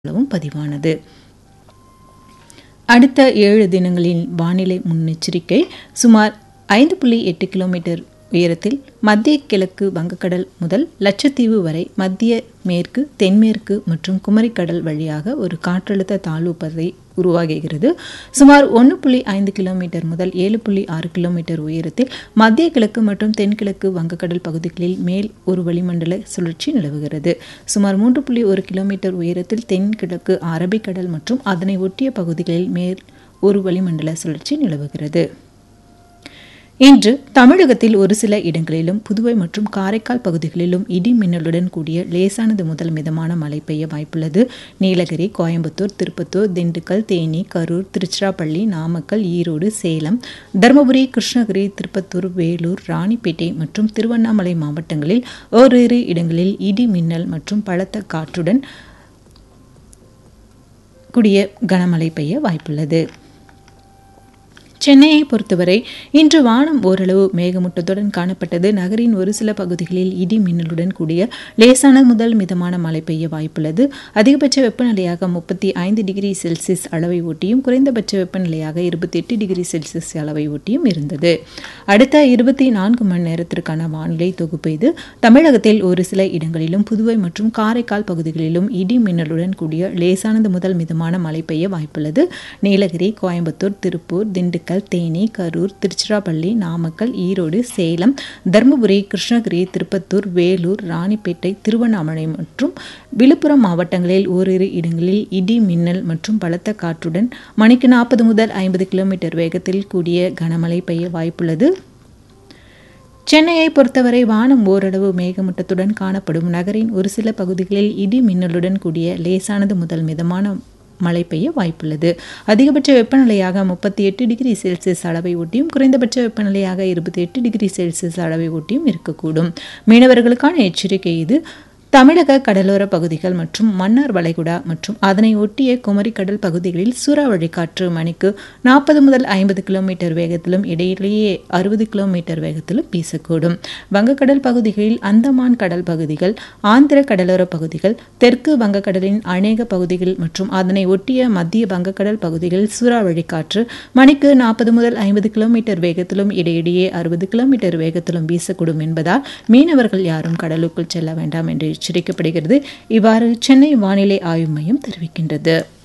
அளவும் பதிவானது அடுத்த ஏழு தினங்களின் வானிலை முன்னெச்சரிக்கை சுமார் ஐந்து புள்ளி எட்டு கிலோமீட்டர் உயரத்தில் மத்திய கிழக்கு வங்கக்கடல் முதல் லட்சத்தீவு வரை மத்திய மேற்கு தென்மேற்கு மற்றும் குமரிக்கடல் வழியாக ஒரு காற்றழுத்த தாழ்வு பதை உருவாகுகிறது சுமார் ஒன்று புள்ளி ஐந்து கிலோமீட்டர் முதல் ஏழு புள்ளி ஆறு கிலோமீட்டர் உயரத்தில் மத்திய கிழக்கு மற்றும் தென்கிழக்கு வங்கக்கடல் பகுதிகளில் மேல் ஒரு வளிமண்டல சுழற்சி நிலவுகிறது சுமார் மூன்று புள்ளி ஒரு கிலோமீட்டர் உயரத்தில் தென்கிழக்கு அரபிக்கடல் மற்றும் அதனை ஒட்டிய பகுதிகளில் மேல் ஒரு வளிமண்டல சுழற்சி நிலவுகிறது இன்று தமிழகத்தில் ஒரு சில இடங்களிலும் புதுவை மற்றும் காரைக்கால் பகுதிகளிலும் இடி மின்னலுடன் கூடிய லேசானது முதல் மிதமான மழை பெய்ய வாய்ப்புள்ளது நீலகிரி கோயம்புத்தூர் திருப்பத்தூர் திண்டுக்கல் தேனி கரூர் திருச்சிராப்பள்ளி நாமக்கல் ஈரோடு சேலம் தருமபுரி கிருஷ்ணகிரி திருப்பத்தூர் வேலூர் ராணிப்பேட்டை மற்றும் திருவண்ணாமலை மாவட்டங்களில் ஓரிரு இடங்களில் இடி மின்னல் மற்றும் பலத்த காற்றுடன் கூடிய கனமழை பெய்ய வாய்ப்புள்ளது சென்னையை பொறுத்தவரை இன்று வானம் ஓரளவு மேகமூட்டத்துடன் காணப்பட்டது நகரின் ஒரு சில பகுதிகளில் இடி மின்னலுடன் கூடிய லேசான முதல் மிதமான மழை பெய்ய வாய்ப்புள்ளது அதிகபட்ச வெப்பநிலையாக முப்பத்தி ஐந்து டிகிரி செல்சியஸ் அளவை ஒட்டியும் குறைந்தபட்ச வெப்பநிலையாக இருபத்தி எட்டு டிகிரி செல்சியஸ் அளவை ஒட்டியும் இருந்தது அடுத்த இருபத்தி நான்கு மணி நேரத்திற்கான வானிலை தொகுப்பு இது தமிழகத்தில் ஒரு சில இடங்களிலும் புதுவை மற்றும் காரைக்கால் பகுதிகளிலும் இடி மின்னலுடன் கூடிய லேசானது முதல் மிதமான மழை பெய்ய வாய்ப்புள்ளது நீலகிரி கோயம்புத்தூர் திருப்பூர் திண்டுக்கல் திண்டுக்கல் தேனி கரூர் திருச்சிராப்பள்ளி நாமக்கல் ஈரோடு சேலம் தருமபுரி கிருஷ்ணகிரி திருப்பத்தூர் வேலூர் ராணிப்பேட்டை திருவண்ணாமலை மற்றும் விழுப்புரம் மாவட்டங்களில் ஓரிரு இடங்களில் இடி மின்னல் மற்றும் பலத்த காற்றுடன் மணிக்கு நாற்பது முதல் ஐம்பது கிலோமீட்டர் வேகத்தில் கூடிய கனமழை பெய்ய வாய்ப்புள்ளது சென்னையை பொறுத்தவரை வானம் ஓரளவு மேகமூட்டத்துடன் காணப்படும் நகரின் ஒரு சில பகுதிகளில் இடி மின்னலுடன் கூடிய லேசானது முதல் மிதமான மழை பெய்ய வாய்ப்புள்ளது அதிகபட்ச வெப்பநிலையாக முப்பத்தி எட்டு டிகிரி செல்சியஸ் அளவை ஒட்டியும் குறைந்தபட்ச வெப்பநிலையாக இருபத்தி எட்டு டிகிரி செல்சியஸ் அளவை ஒட்டியும் இருக்கக்கூடும் மீனவர்களுக்கான எச்சரிக்கை இது தமிழக கடலோர பகுதிகள் மற்றும் மன்னார் வளைகுடா மற்றும் அதனை ஒட்டிய குமரிக்கடல் பகுதிகளில் சூறாவளி காற்று மணிக்கு நாற்பது முதல் ஐம்பது கிலோமீட்டர் வேகத்திலும் இடையிலேயே அறுபது கிலோமீட்டர் வேகத்திலும் வீசக்கூடும் வங்கக்கடல் பகுதிகளில் அந்தமான் கடல் பகுதிகள் ஆந்திர கடலோர பகுதிகள் தெற்கு வங்கக்கடலின் அநேக பகுதிகள் மற்றும் அதனை ஒட்டிய மத்திய வங்கக்கடல் பகுதிகளில் சூறாவளி காற்று மணிக்கு நாற்பது முதல் ஐம்பது கிலோமீட்டர் வேகத்திலும் இடையிடையே அறுபது கிலோமீட்டர் வேகத்திலும் வீசக்கூடும் என்பதால் மீனவர்கள் யாரும் கடலுக்குள் செல்ல வேண்டாம் என்று எச்சரிக்கப்படுகிறது இவ்வாறு சென்னை வானிலை ஆய்வு மையம் தெரிவிக்கின்றது